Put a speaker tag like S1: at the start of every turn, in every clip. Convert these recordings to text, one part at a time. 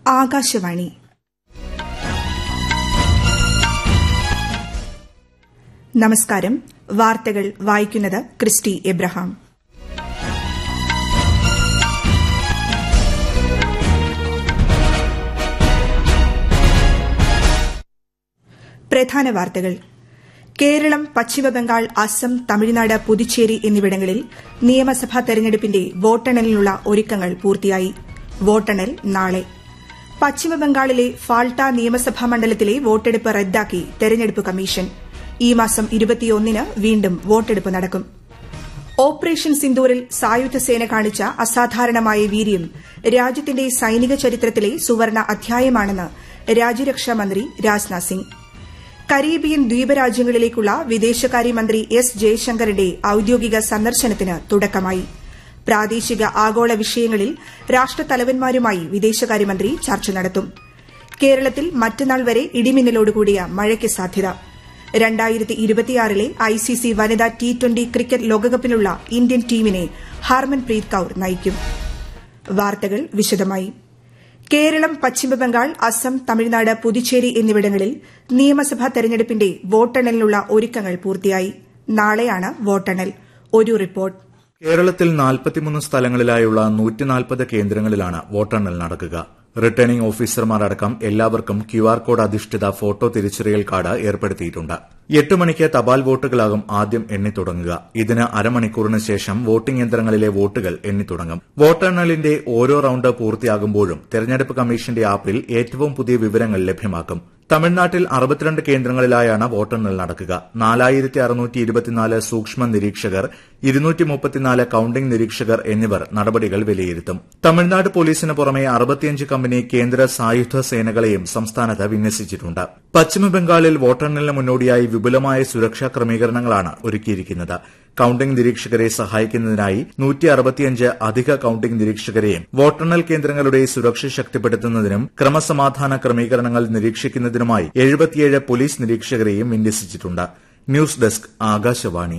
S1: ആകാശവാണി നമസ്കാരം വാർത്തകൾ വായിക്കുന്നത് ക്രിസ്റ്റി എബ്രഹാം പ്രധാന വാർത്തകൾ കേരളം പശ്ചിമബംഗാൾ അസം തമിഴ്നാട് പുതുച്ചേരി എന്നിവിടങ്ങളിൽ നിയമസഭാ തെരഞ്ഞെടുപ്പിന്റെ വോട്ടെണ്ണലിനുള്ള ഒരുക്കങ്ങൾ പൂർത്തിയായി വോട്ടെണ്ണൽ നാളെ പശ്ചിമബംഗാളിലെ ഫാൾട്ട നിയമസഭാ മണ്ഡലത്തിലെ വോട്ടെടുപ്പ് റദ്ദാക്കി തെരഞ്ഞെടുപ്പ് കമ്മീഷൻ ഈ മാസം ഇരുപത്തിയൊന്നിന് വീണ്ടും വോട്ടെടുപ്പ് നടക്കും ഓപ്പറേഷൻ സിന്ദൂറിൽ സായുധ സേന കാണിച്ച അസാധാരണമായ വീര്യം രാജ്യത്തിന്റെ സൈനിക ചരിത്രത്തിലെ സുവർണ അധ്യായമാണെന്ന് രാജ്യരക്ഷാമന്ത്രി രാജ്നാഥ് സിംഗ് കരീബിയൻ ദ്വീപരാജ്യങ്ങളിലേക്കുള്ള വിദേശകാര്യമന്ത്രി എസ് ജയശങ്കറിന്റെ ഔദ്യോഗിക സന്ദർശനത്തിന് തുടക്കമായി പ്രാദേശിക ആഗോള വിഷയങ്ങളിൽ രാഷ്ട്രത്തലവന്മാരുമായി വിദേശകാര്യമന്ത്രി ചർച്ച നടത്തും കേരളത്തിൽ മറ്റന്നാൾ വരെ ഇടിമിന്നലോടുകൂടിയ മഴയ്ക്ക് സാധ്യത രണ്ടായിരത്തി ഇരുപത്തിയാറിലെ ഐസിസി വനിതാ ടി ട്വന്റി ക്രിക്കറ്റ് ലോകകപ്പിനുള്ള ഇന്ത്യൻ ടീമിനെ ഹർമൻപ്രീത് കൌർ നയിക്കും വാർത്തകൾ വിശദമായി കേരളം പശ്ചിമബംഗാൾ അസം തമിഴ്നാട് പുതുച്ചേരി എന്നിവിടങ്ങളിൽ നിയമസഭാ തെരഞ്ഞെടുപ്പിന്റെ വോട്ടെണ്ണലിനുള്ള ഒരുക്കങ്ങൾ പൂർത്തിയായി നാളെയാണ് വോട്ടെണ്ണൽ ഒരു റിപ്പോർട്ട്
S2: കേരളത്തിൽ നാൽപ്പത്തിമൂന്ന് സ്ഥലങ്ങളിലായുള്ള നൂറ്റിനാൽപ്പത് കേന്ദ്രങ്ങളിലാണ് വോട്ടെണ്ണൽ നടക്കുക റിട്ടേണിംഗ് ഓഫീസർമാരടക്കം എല്ലാവർക്കും ക്യുആർ കോഡ് അധിഷ്ഠിത ഫോട്ടോ തിരിച്ചറിയൽ കാർഡ് ഏർപ്പെടുത്തിയിട്ടുണ്ട് എട്ട് മണിക്ക് തപാൽ വോട്ടുകളാകും ആദ്യം എണ്ണിത്തുടങ്ങുക ഇതിന് അരമണിക്കൂറിന് ശേഷം വോട്ടിംഗ് യന്ത്രങ്ങളിലെ വോട്ടുകൾ എണ്ണിത്തുടങ്ങും വോട്ടെണ്ണലിന്റെ ഓരോ റൌണ്ട് പൂർത്തിയാകുമ്പോഴും തെരഞ്ഞെടുപ്പ് കമ്മീഷന്റെ ആപ്പിൽ ഏറ്റവും പുതിയ വിവരങ്ങൾ ലഭ്യമാക്കും തമിഴ്നാട്ടിൽ അറുപത്തിരണ്ട് കേന്ദ്രങ്ങളിലായാണ് വോട്ടെണ്ണൽ നടക്കുക നാലായിരത്തി അറുന്നൂറ്റി ഇരുപത്തിനാല് സൂക്ഷ്മ നിരീക്ഷകർ ഇരുന്നൂറ്റി മുപ്പത്തിനാല് കൌണ്ടിംഗ് നിരീക്ഷകർ എന്നിവർ നടപടികൾ വിലയിരുത്തും തമിഴ്നാട് പോലീസിന് പുറമെ അറുപത്തിയഞ്ച് കമ്പനി കേന്ദ്ര സായുധ സേനകളെയും സംസ്ഥാനത്ത് വിന്യസിച്ചിട്ടുണ്ട് പശ്ചിമബംഗാളിൽ വോട്ടെണ്ണലിന് മുന്നോടിയായി വിപുലമായ സുരക്ഷാ ക്രമീകരണങ്ങളാണ് ഒരുക്കിയിരിക്കുന്നത് കൌണ്ടിംഗ് നിരീക്ഷകരെ സഹായിക്കുന്നതിനായി നൂറ്റി അറുപത്തിയഞ്ച് അധിക കൌണ്ടിംഗ് നിരീക്ഷകരെയും വോട്ടെണ്ണൽ കേന്ദ്രങ്ങളുടെ സുരക്ഷ ശക്തിപ്പെടുത്തുന്നതിനും ക്രമസമാധാന ക്രമീകരണങ്ങൾ നിരീക്ഷിക്കുന്നതിനുമായി എഴുപത്തിയേഴ് പോലീസ് നിരീക്ഷകരെയും വിന്യസിച്ചിട്ടുണ്ട് ന്യൂസ് ഡെസ്ക് ആകാശവാണി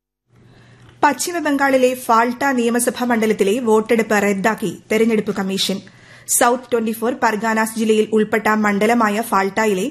S1: പശ്ചിമബംഗാളിലെ ഫാൾട്ട നിയമസഭാ മണ്ഡലത്തിലെ വോട്ടെടുപ്പ് റദ്ദാക്കി തെരഞ്ഞെടുപ്പ് commission south twenty four Parganas ജില്ലയിൽ ഉൾപ്പെട്ട മണ്ഡലമായ ഫാൾട്ടായിലെ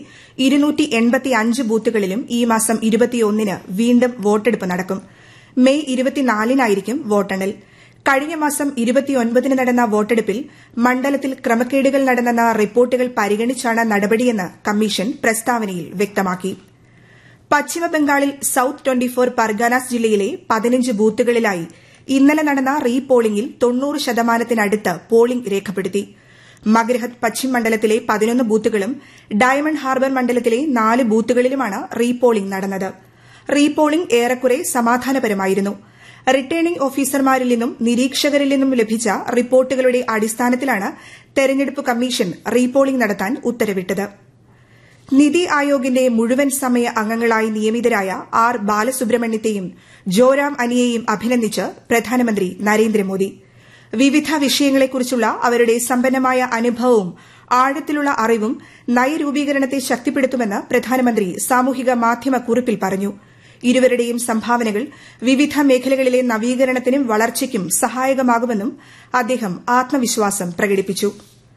S1: ബൂത്തുകളിലും ഈ മാസം ഇരുപത്തിയൊന്നിന് വീണ്ടും വോട്ടെടുപ്പ് നടക്കും മെയ് ഇരുപത്തിനാലിനായിരിക്കും വോട്ടെണ്ണൽ കഴിഞ്ഞ മാസം ഇരുപത്തിയൊൻപതിന് നടന്ന വോട്ടെടുപ്പിൽ മണ്ഡലത്തിൽ ക്രമക്കേടുകൾ നടന്നെന്ന റിപ്പോർട്ടുകൾ പരിഗണിച്ചാണ് നടപടിയെന്ന് കമ്മീഷൻ പ്രസ്താവനയിൽ വ്യക്തമാക്കി പശ്ചിമബംഗാളിൽ സൌത്ത് ട്വന്റി ഫോർ പർഗാനാസ് ജില്ലയിലെ പതിനഞ്ച് ബൂത്തുകളിലായി ഇന്നലെ നടന്ന റീ പോളിംഗിൽ തൊണ്ണൂറ് ശതമാനത്തിനടുത്ത് പോളിംഗ് രേഖപ്പെടുത്തി മഗ്രഹത് പശ്ചിം മണ്ഡലത്തിലെ പതിനൊന്ന് ബൂത്തുകളും ഡയമണ്ട് ഹാർബർ മണ്ഡലത്തിലെ നാല് ബൂത്തുകളിലുമാണ് റീ പോളിംഗ് നടന്നത് റീ പോളിംഗ് ഏറെക്കുറെ സമാധാനപരമായിരുന്നു റിട്ടേണിംഗ് ഓഫീസർമാരിൽ നിന്നും നിരീക്ഷകരിൽ നിന്നും ലഭിച്ച റിപ്പോർട്ടുകളുടെ അടിസ്ഥാനത്തിലാണ് തെരഞ്ഞെടുപ്പ് കമ്മീഷൻ റീ പോളിംഗ് നടത്താൻ ഉത്തരവിട്ടത് നിതി ആയോഗിന്റെ മുഴുവൻ സമയ അംഗങ്ങളായി നിയമിതരായ ആർ ബാലസുബ്രഹ്മണ്യത്തെയും ജോറാം അനിയെയും അഭിനന്ദിച്ച് പ്രധാനമന്ത്രി നരേന്ദ്രമോദി വിവിധ വിഷയങ്ങളെക്കുറിച്ചുള്ള അവരുടെ സമ്പന്നമായ അനുഭവവും ആഴത്തിലുള്ള അറിവും നയരൂപീകരണത്തെ ശക്തിപ്പെടുത്തുമെന്ന് പ്രധാനമന്ത്രി സാമൂഹിക മാധ്യമ കുറിപ്പിൽ പറഞ്ഞു ഇരുവരുടെയും സംഭാവനകൾ വിവിധ മേഖലകളിലെ നവീകരണത്തിനും വളർച്ചയ്ക്കും സഹായകമാകുമെന്നും അദ്ദേഹം ആത്മവിശ്വാസം പ്രകടിപ്പിച്ചു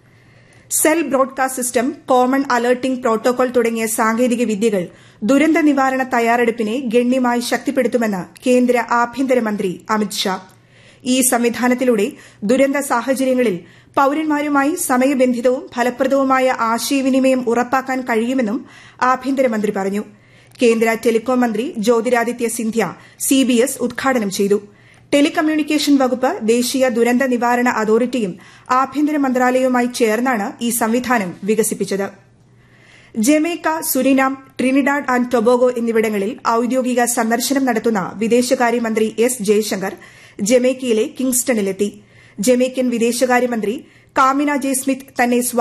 S1: cell broadcast system common alerting protocol തുടങ്ങിയ സാങ്കേതിക വിദ്യകൾ ദുരന്ത നിവാരണ തയ്യാറെടുപ്പിനെ ഗണ്യമായി ശക്തിപ്പെടുത്തുമെന്ന് കേന്ദ്ര ആഭ്യന്തരമന്ത്രി അമിത്ഷാ ഈ സംവിധാനത്തിലൂടെ ദുരന്ത സാഹചര്യങ്ങളിൽ പൌരന്മാരുമായി സമയബന്ധിതവും ഫലപ്രദവുമായ ആശയവിനിമയം ഉറപ്പാക്കാൻ കഴിയുമെന്നും ആഭ്യന്തരമന്ത്രി പറഞ്ഞു കേന്ദ്ര ടെലികോം മന്ത്രി ജ്യോതിരാദിത്യ സിന്ധ്യ സിബിഎസ് ഉദ്ഘാടനം ചെയ്തു ടെലികമ്മ്യൂണിക്കേഷൻ വകുപ്പ് ദേശീയ ദുരന്ത നിവാരണ അതോറിറ്റിയും ആഭ്യന്തര മന്ത്രാലയവുമായി ചേർന്നാണ് ഈ സംവിധാനം വികസിപ്പിച്ചത് Jamaica Suriname Trinidad and Tobago എന്നിവിടങ്ങളിൽ ഔദ്യോഗിക സന്ദർശനം നടത്തുന്ന വിദേശകാര്യമന്ത്രി എസ് ജയശങ്കർ ജമൈക്കയിലെ കിങ്സ്റ്റണിലെത്തി ജമൈക്കൻ വിദേശകാര്യമന്ത്രി കാമിന ജെ സ്മിത്ത് തന്നെ